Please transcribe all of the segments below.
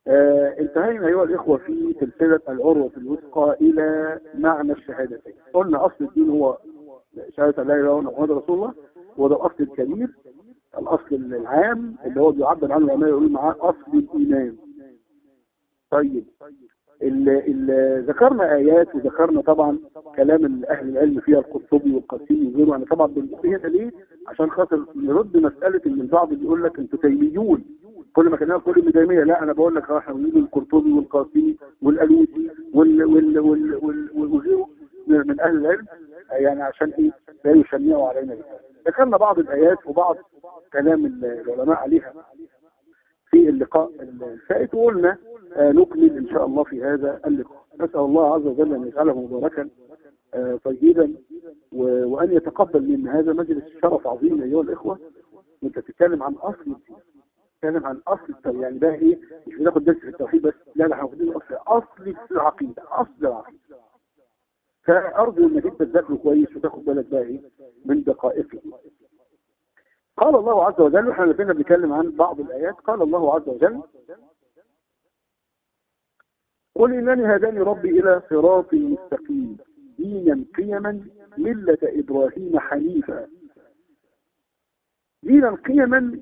آه انتهينا أيها الإخوة في سلسلة العروة الوثقى إلى معنى الشهادتين قلنا أصل الدين هو شهادة لا إله إلا الله محمد رسول الله وده الأصل الكبير الأصل العام اللي هو بيعبر عنه العلماء يقول معاه أصل الإيمان طيب ال ال ذكرنا آيات وذكرنا طبعا كلام أهل العلم فيها القرطبي والقاسمي وغيره يعني طبعا بنقول هنا ليه عشان خاطر نرد مسألة إن البعض بيقول لك أنتوا تيميون كل ما كان كل ابن تيمية لا أنا بقول لك احنا بنقول القرطبي والقاسمي والألوسي وال وال وال وال وغيره من أهل العلم يعني عشان إيه لا يشنعوا علينا ذكرنا بعض الآيات وبعض كلام العلماء عليها في اللقاء الفائت وقلنا آه نكمل إن شاء الله في هذا اللقاء نسأل الله عز وجل أن يجعله مباركا آه طيبا وأن يتقبل من هذا مجلس شرف عظيم أيها الإخوة أنت تتكلم عن أصل تتكلم عن أصل يعني ده إيه مش بناخد درس في التوحيد بس لا لا هناخد أصل أصل العقيدة أصل العقيدة فأرجو أنك أنت تذاكره كويس وتاخد بالك بقى إيه من دقائقه قال الله عز وجل احنا لدينا بنتكلم عن بعض الآيات قال الله عز وجل قل إنني هداني ربي إلى صراط مستقيم دينا قيما ملة إبراهيم حنيفا دينا قيما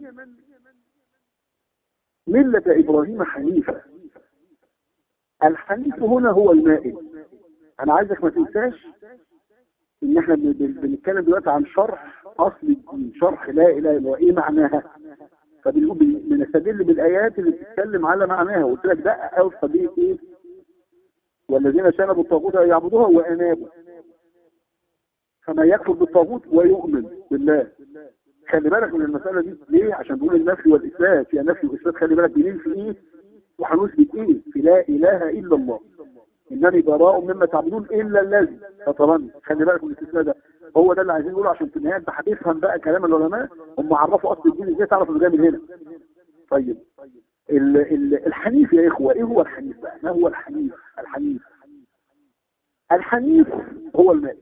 ملة إبراهيم حنيفا الحنيف هنا هو المائل أنا عايزك ما تنساش إن احنا بنتكلم دلوقتي عن شرح أصل الدين شرح لا إله إلا الله إيه معناها فبنقول بنستدل بالآيات اللي بتتكلم على معناها قلت لك ده أول قضية إيه والذين شنبوا الطاغوت يعبدوها وأنابوا فما يكفر بالطاغوت ويؤمن بالله خلي بالك من المسألة دي ليه عشان بيقول النفي والإثبات فيها نفي وإثبات خلي بالك بنين في إيه وهنثبت إيه في لا إله إلا الله إنني براء مما تعبدون إلا الذي فطبعا خلي بالك من الاستثناء ده هو ده اللي عايزين نقوله عشان في النهايه انت هتفهم بقى كلام العلماء هم عرفوا اصل الدين ازاي تعرف انه جاي من هنا طيب ال ال الحنيف يا اخوه ايه هو الحنيف بقى ما هو الحنيف الحنيف الحنيف هو المائل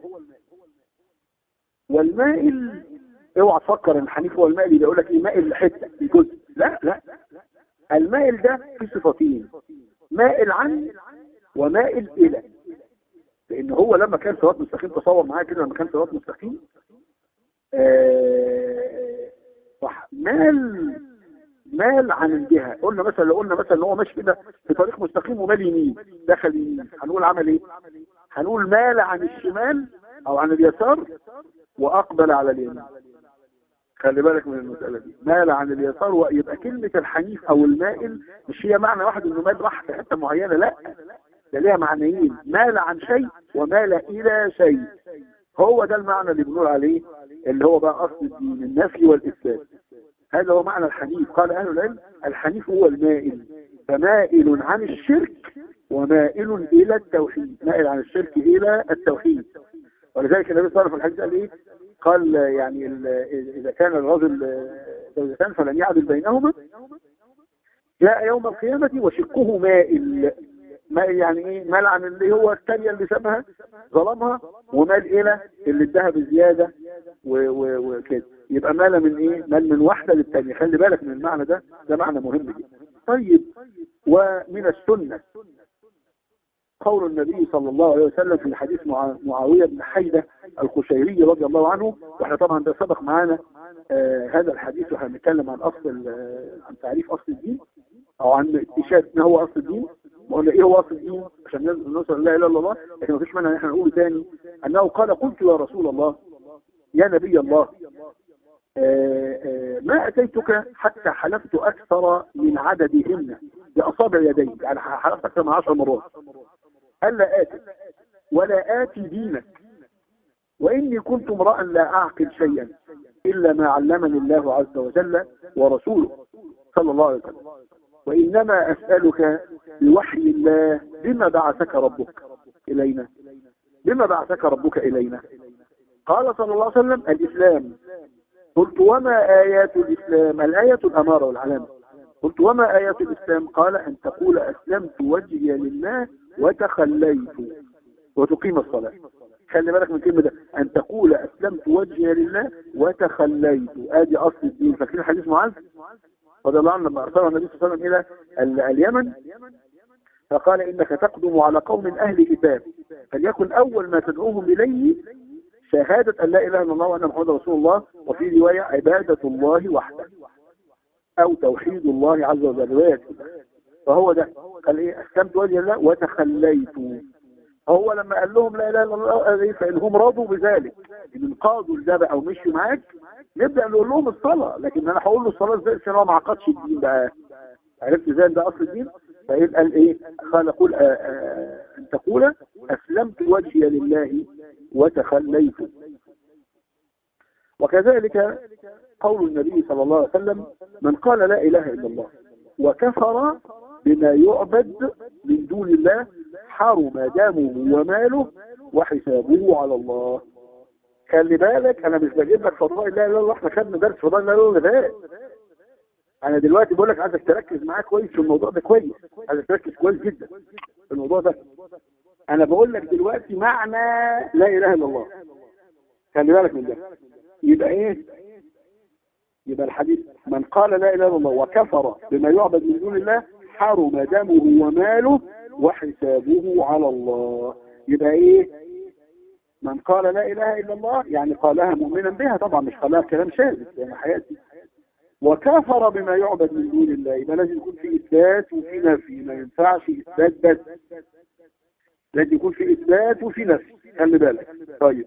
والمائل اوعى تفكر ان الحنيف هو المائل يبقى يقول لك ايه مائل لحته في جزء لا لا المائل ده في صفتين مائل عن ومائل الى لان هو لما كان صراط مستقيم تصور معايا كده لما كان صراط مستقيم آه صح مال مال عن الجهة قلنا مثلا لو قلنا مثلا ان هو ماشي كده في طريق مستقيم ومال يمين دخل يمين هنقول عمل ايه هنقول مال عن الشمال او عن اليسار واقبل على اليمين خلي بالك من المسألة دي مال عن اليسار ويبقى كلمة الحنيف او المائل مش هي معنى واحد انه مال راح في حتة معينة لا ده ليها معنيين مال عن شيء ومال الى شيء هو ده المعنى اللي بنقول عليه اللي هو بقى اصل الدين النفي والاثبات هذا هو معنى الحنيف قال اهل العلم الحنيف هو المائل فمائل عن الشرك ومائل الى التوحيد مائل عن الشرك الى التوحيد ولذلك النبي صلى الله عليه وسلم في الحديث قال ايه قال يعني اذا كان الرجل زوجتان فلن يعدل بينهما جاء يوم القيامة وشقه مائل مال يعني ايه مال عن اللي هو الثانية اللي سابها ظلمها ومال الى اللي اداها بزيادة وكده يبقى مال من ايه مال من واحدة للثانية خلي بالك من المعنى ده ده معنى مهم جدا طيب ومن السنة قول النبي صلى الله عليه وسلم في حديث معاوية بن حيدة القشيري رضي الله عنه واحنا طبعا ده سبق معانا آه هذا الحديث وهنتكلم عن اصل عن تعريف اصل الدين او عن اكتشاف ما هو اصل الدين وقلنا ايه هو اصل الدين عشان نوصل لا اله الا الله لكن مفيش مانع ان احنا نقول تاني انه قال قلت يا رسول الله يا نبي الله آآ آآ ما اتيتك حتى حلفت اكثر من عددهن باصابع يدي يعني حلفت اكثر من 10 مرات الا اتي ولا اتي دينك واني كنت امرا لا اعقل شيئا الا ما علمني الله عز وجل ورسوله صلى الله عليه وسلم وإنما أسألك بوحي الله بما بعثك ربك إلينا بما بعثك ربك إلينا قال صلى الله عليه وسلم الإسلام قلت وما آيات الإسلام الآية الأمارة والعلامة قلت وما آيات الإسلام قال أن تقول أسلمت وجهي لله وتخليت وتقيم الصلاة خلي بالك من كلمة ده أن تقول أسلمت وجهي لله وتخليت آدي أصل الدين فاكرين حديث معاذ رضي الله عنه لما ارسله النبي صلى الله عليه وسلم الى ال- اليمن فقال انك تقدم على قوم اهل كتاب فليكن اول ما تدعوهم اليه شهادة أن لا إله إلا الله وأن محمد رسول الله وفي رواية عبادة الله وحده أو توحيد الله عز وجل رواية كده. فهو ده قال إيه أسلمت وجه الله وتخليت هو لما قال لهم لا إله إلا الله قال إيه فإنهم رضوا بذلك إن انقادوا لده أو مشوا معاك نبدأ نقول لهم الصلاة لكن أنا هقول له الصلاة إزاي عشان هو ما عقدش الدين بقى عرفت إزاي ده أصل الدين فإيه قال إيه قال قل آه، آه، أن تقول أسلمت وجهي لله وتخليت وكذلك قول النبي صلى الله عليه وسلم من قال لا إله إلا الله وكفر بما يعبد من دون الله حرم دمه وماله وحسابه على الله خلي بالك انا مش بجيب لك فضائل لا اله الا الله احنا خدنا درس فضائل لا اله الا الله فات انا دلوقتي بقول لك عايزك تركز معايا كويس في الموضوع ده كويس عايزك تركز كويس جدا في الموضوع ده انا بقول لك دلوقتي معنى لا اله الا الله خلي بالك من ده يبقى ايه يبقى الحديث من قال لا اله الا الله وكفر بما يعبد من دون الله حرم دمه وماله وحسابه على الله يبقى ايه من قال لا اله الا الله يعني قالها مؤمنا بها طبعا مش قالها كلام شاذ يعني حياتي وكفر بما يعبد من دون الله يبقى لازم يكون في اثبات وفي نفي ما ينفعش اثبات بس لازم يكون في اثبات وفي نفي خلي بالك طيب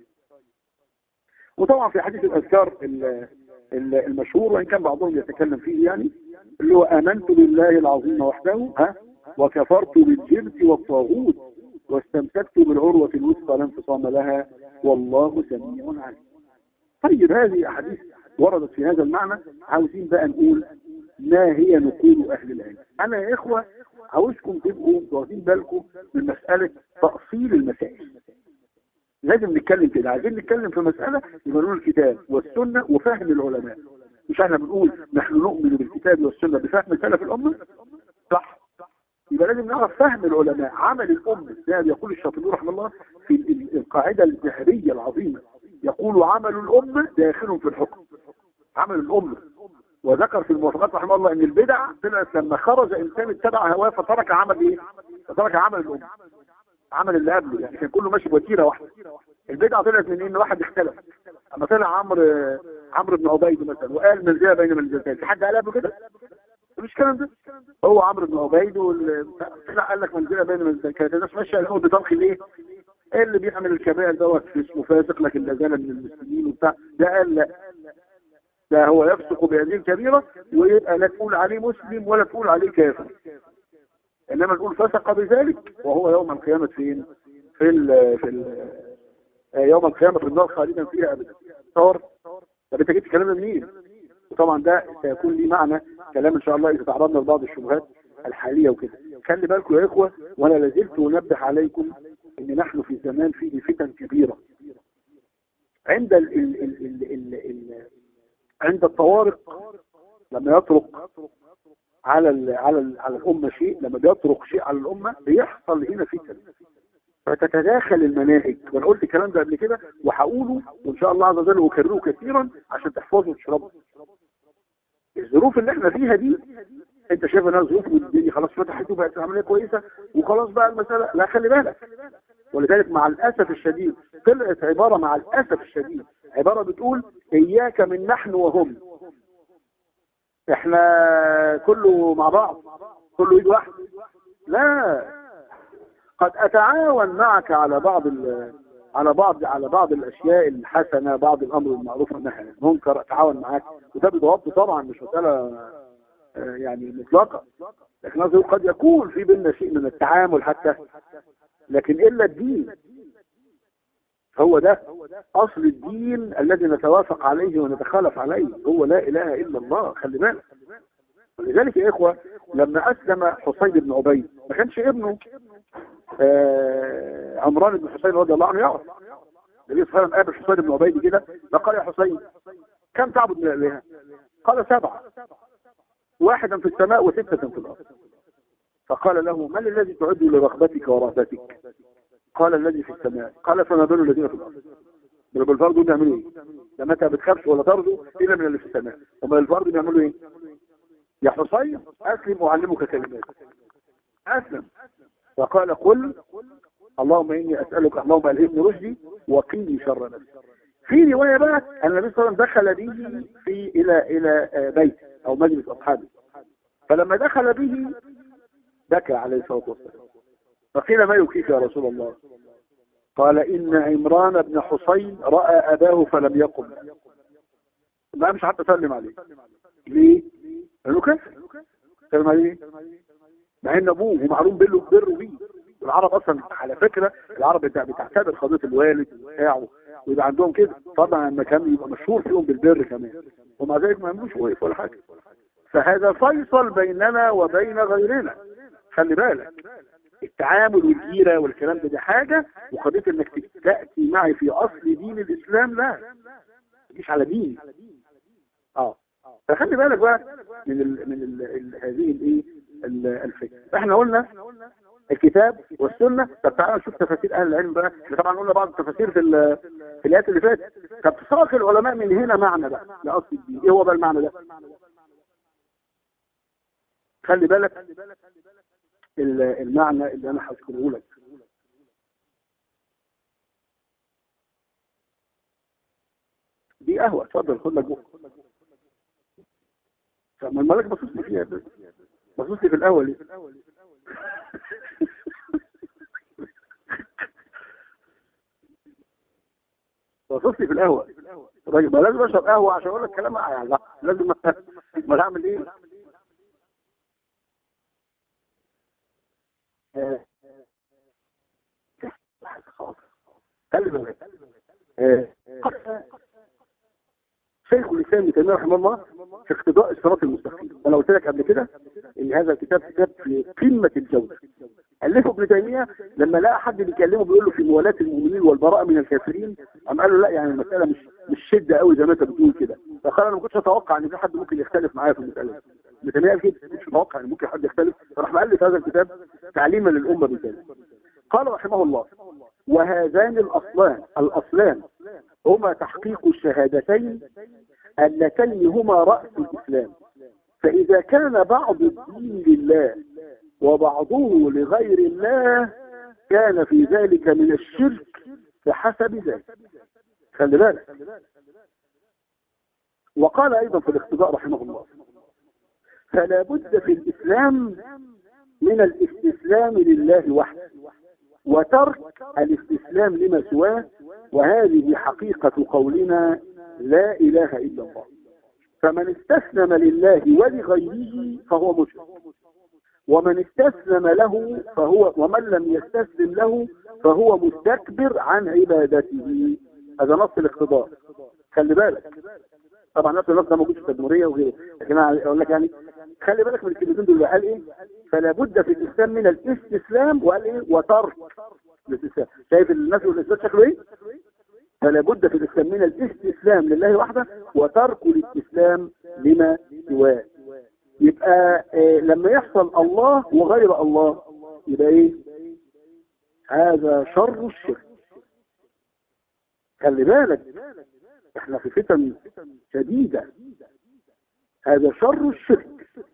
وطبعا في حديث الاذكار ال- ال- المشهور وان كان بعضهم يتكلم فيه يعني اللي هو امنت بالله العظيم وحده ها وكفرت بالجبت والطاغوت واستمسكت بالعروة الوثقى لا انفصام لها والله سميع عليم طيب هذه احاديث وردت في هذا المعنى عاوزين بقى نقول ما هي نقول اهل العلم انا يا اخوه عاوزكم تبقوا واخدين بالكم من مساله تاصيل المسائل لازم نتكلم كده عايزين نتكلم في مسألة يبقى نقول الكتاب والسنة وفهم العلماء مش احنا بنقول نحن نؤمن بالكتاب والسنة بفهم سلف الأمة صح يبقى لازم نعرف فهم العلماء عمل الأمة زي ما يقول الشاطبي رحمه الله في ال- القاعدة الذهبية العظيمة يقول عمل الأمة داخل في الحكم عمل الأمة وذكر في الموافقات رحمه الله ان البدع طلعت لما خرج انسان اتبع هواه فترك عمل ايه؟ فترك عمل الأمة عمل اللي قبله يعني كان كله ماشي بوتيره واحده البدعه طلعت من ان واحد اختلف اما طلع عمرو عمرو بن عبيد مثلا وقال منزله بين منزلتين في حد قال قبل كده مش الكلام ده هو عمرو بن عبيد وال- طلع قال لك منزله بين منزلتين كانت الناس ماشيه الاول بطبخ الايه اللي بيعمل الكبائر دوت اسمه فاسق لكن لا زال من المسلمين وبتاع ده قال لا ده هو يفسق بهذه الكبيره ويبقى لا تقول عليه مسلم ولا تقول عليه كافر انما نقول فسق بذلك وهو يوم القيامة فين في ال في ال يوم القيامة في النار خالدا فيها ابدا تصور طب انت جبت الكلام ده منين وطبعا ده سيكون ليه معنى كلام ان شاء الله اذا تعرضنا لبعض الشبهات الحالية وكده خلي بالكم يا اخوة وانا لازلت انبه عليكم ان نحن في زمان فيه فتن كبيرة عند ال ال ال ال ال ال عند الطوارق لما يطرق على ال على ال على الأمة شيء لما بيطرق شيء على الأمة بيحصل هنا فتن فتتداخل المناهج وانا قلت الكلام ده قبل كده وهقوله وان شاء الله عز وجل اكرره كثيرا عشان تحفظه وتشربه الظروف اللي احنا فيها دي انت شايف انها ظروف والدنيا خلاص فتحت وبقت عمليه كويسه وخلاص بقى المساله لا خلي بالك ولذلك مع الاسف الشديد طلعت عباره مع الاسف الشديد عباره بتقول اياك من نحن وهم احنا كله مع بعض كله ايد واحده لا قد اتعاون معك على بعض ال- على بعض على بعض الاشياء الحسنه بعض الامر المعروف والنهي عن المنكر اتعاون معاك وده بضوابط طبعا مش مساله آه، يعني مطلقه لكن قصدي قد يكون في بيننا شيء من التعامل حتى لكن الا الدين هو ده اصل الدين الذي نتوافق عليه ونتخالف عليه هو لا اله الا الله خلي بالك ولذلك يا اخوه لما اسلم حسين بن عبيد ما كانش ابنه آه عمران بن حسين رضي الله عنه يعرف النبي صلى الله عليه وسلم قابل حسين بن عبيد كده فقال يا حسين كم تعبد من الالهه؟ قال سبعه واحدا في السماء وسته في الارض فقال له من الذي تعد لرغبتك ورهبتك؟ قال الذي في السماء قال فما بال الذين في الارض يبقى الفرد بيعملوا ايه؟ لما انت ما بتخافش ولا ترجو الا من اللي في السماء وما الفرد بيعملوا ايه؟ يا حسين اسلم اعلمك كلمات اسلم فقال قل اللهم اني اسالك اللهم الهمني رشدي وقيني شر نفسي في روايه بقى ان النبي صلى الله عليه وسلم دخل به في الى الى بيت او مجلس اصحابه فلما دخل به بكى عليه الصلاه والسلام فقيل ما يبكيك يا رسول الله قال ان عمران بن حسين راى اباه فلم يقم ما مش حتى سلم عليه ليه؟ لانه كفر سلم عليه مع ان ابوه ومعلوم بره بره بيه العرب اصلا على فكره العرب بتعتبر قضيه الوالد بتاعه ويبقى عندهم كده طبعا لما كان يبقى مشهور فيهم بالبر كمان ومع ذلك ما يعملوش وقف ولا حاجه فهذا فيصل بيننا وبين غيرنا خلي بالك التعامل والجيرة والكلام ده دي حاجة وقضية انك تأتي معي في اصل دين الاسلام لا مش على دين اه فخلي بالك بقى من ال من ال ال هذه الايه الفكره احنا قلنا الكتاب والسنة طب تعالى نشوف تفاسير اهل العلم بقى احنا طبعا قلنا بعض التفاسير في في الايات اللي فاتت طب ساق العلماء من هنا معنى بقى لاصل الدين ايه هو بقى المعنى ده خلي بالك المعنى اللي انا هذكره لك دي قهوه اتفضل خد لك بقى طب ما الملك بصوص لي فيها بصوص لي في الاول ليه بصوص لي في القهوه راجل ما لازم اشرب قهوه عشان اقول لك كلام يعني لا لازم ما اعمل ايه خلي بالك شيخ الاسلام ابن تيميه رحمه الله في اقتضاء الصراط المستقيم انا قلت لك قبل كده ان هذا الكتاب كتاب في قمه الجوده الفه ابن تيميه لما لقى حد بيكلمه بيقول له في موالاه المؤمنين والبراءه من الكافرين قام قال له لا يعني المساله مش مش شده قوي زي ما انت بتقول كده فقال انا ما كنتش اتوقع ان في حد ممكن يختلف معايا في المساله ابن تيميه قال كده مش متوقع ان ممكن حد يختلف فراح مؤلف هذا الكتاب تعليما للامه بالكامل قال رحمه الله وهذان الاصلان الاصلان هما تحقيق الشهادتين اللتين هما رأس الإسلام فإذا كان بعض الدين لله وبعضه لغير الله كان في ذلك من الشرك بحسب ذلك خلي بالك وقال أيضا في الاقتضاء رحمه الله فلا بد في الإسلام من الاستسلام لله وحده وترك الاستسلام لما سواه وهذه حقيقة قولنا لا إله إلا الله فمن استسلم لله ولغيره فهو مشرك ومن استسلم له فهو ومن لم يستسلم له فهو مستكبر عن عبادته هذا نص الاقتضاء خلي بالك طبعا نفس النص ده موجود في التدمريه وغيره لكن انا اقول لك يعني خلي بالك من الكلمتين دول قال ايه فلا بد في الاسلام من الاستسلام وقال ايه وترك الاستسلام شايف الناس والاثبات شكله ايه فلا بد في الاسلام من الاستسلام لله وحده وترك الاستسلام لما سواه يبقى إيه لما يحصل الله وغير الله يبقى ايه هذا شر الشرك خلي بالك احنا في فتن شديدة هذا شر الشرك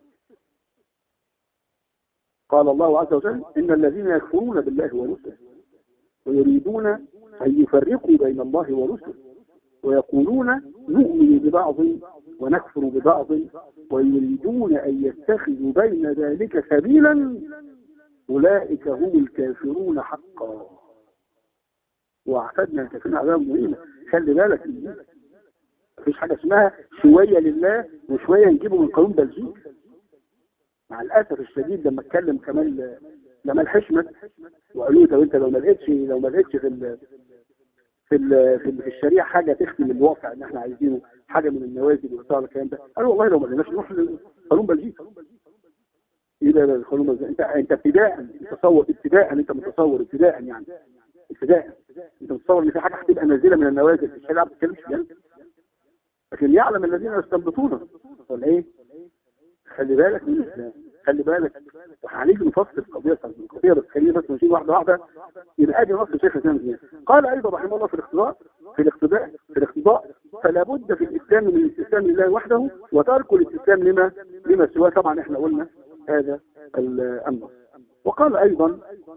قال الله عز وجل إن الذين يكفرون بالله ورسله ويريدون أن يفرقوا بين الله ورسله ويقولون نؤمن ببعض ونكفر ببعض ويريدون أن يتخذوا بين ذلك سبيلا أولئك هم الكافرون حقا واعتدنا الكافرين عذاب مهينة خلي بالك مفيش حاجة اسمها شوية لله وشوية نجيبه من قانون بلجيكا مع الأسف الشديد لما اتكلم كمان جمال حشمت وقالوا طب انت لو ما لقيتش لو ما لقيتش في ال في ال في, الشريعه حاجه تختم الواقع ان احنا عايزينه حاجه من النوازل وبتاع الكلام ده قالوا والله لو ما لقيناش نروح لقانون بلجيكا ايه ده القانون بلجيكا انت انت ابتداء تصور ابتداء انت متصور ابتداء يعني ابتداء انت متصور ان في حاجه هتبقى نازله من النوازل في الشريعه ما بتتكلمش فيها لكن يعلم الذين يستنبطون ولا ايه خلي بالك من الاسلام خلي بالك وهنيجي نفصل قضيه القضيه بس خلينا بس نمشي واحده واحده يبقى ادي نص شيخ الاسلام قال ايضا رحمه الله في الاقتضاء في الاقتضاء في الاقتضاء فلا بد في الاسلام من الاستسلام لله وحده وترك الاستسلام لما لما سواه طبعا احنا قلنا هذا النص وقال ايضا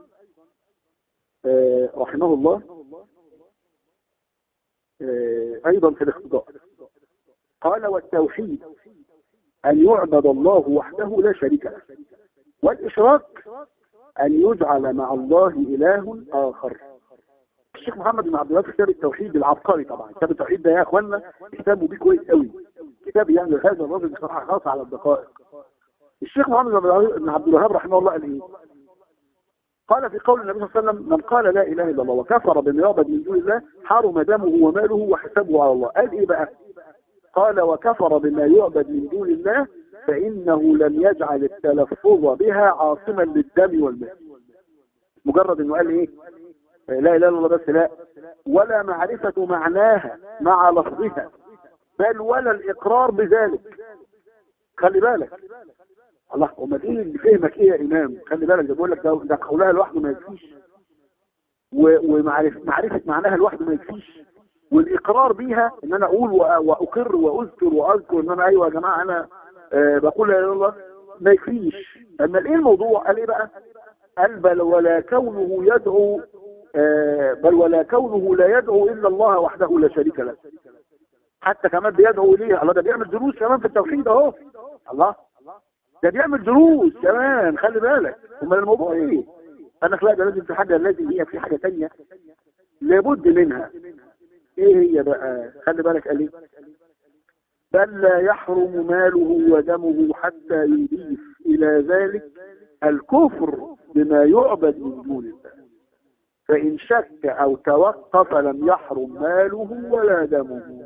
آه، رحمه الله آه، ايضا في الاقتضاء قال والتوحيد ان يعبد الله وحده لا شريك له والاشراك ان يجعل مع الله اله اخر الشيخ محمد بن عبد الوهاب كتاب التوحيد العبقري طبعا كتاب التوحيد ده يا اخوانا كتابه بيه كويس قوي كتاب يعني هذا الراجل بصراحه خاص على الدقائق الشيخ محمد بن عبد الوهاب رحمه الله قال ايه قال في قول النبي صلى الله عليه وسلم من قال لا اله الا الله وكفر بما يعبد من دون الله حرم دمه وماله وحسابه على الله قال ايه بقى قال وكفر بما يعبد من دون الله فانه لم يجعل التلفظ بها عاصما للدم والمال مجرد انه قال ايه لا اله الا الله بس لا ولا معرفة معناها مع لفظها بل ولا الاقرار بذلك خلي بالك الله وما ايه اللي فهمك ايه يا امام خلي بالك ده بقول لك ده, ده قولها لوحده ما يكفيش ومعرفة معرفة معناها لوحده ما يكفيش والاقرار بيها ان انا اقول واقر واذكر واذكر ان انا ايوه يا جماعه انا أه بقول لا اله الا الله ما يكفيش اما ايه الموضوع قال ايه بقى قال بل ولا كونه يدعو أه بل ولا كونه لا يدعو الا الله وحده لا شريك له حتى كمان بيدعو اليه الله ده بيعمل دروس كمان في التوحيد اهو الله ده بيعمل دروس كمان خلي بالك امال الموضوع ايه انا لا ده لازم في حاجه لازم هي في حاجه ثانيه لابد منها ايه هي بقى خلي بالك قال ايه بل لا يحرم ماله ودمه حتى يضيف الى ذلك الكفر بما يعبد من دون الله فان شك او توقف لم يحرم ماله ولا دمه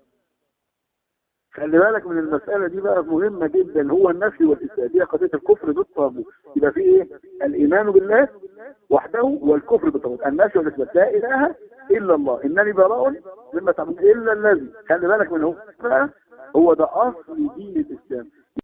خلي بالك من المسألة دي بقى مهمة جدا هو النفي والإثبات دي قضية الكفر بالطاغوت يبقى في ايه الإيمان بالله وحده والكفر بالطاغوت النفي والإثبات لا إله إلا الله إنني براء مما تعمل إلا الذي خلي بالك من هو بقى هو ده أصل دين الإسلام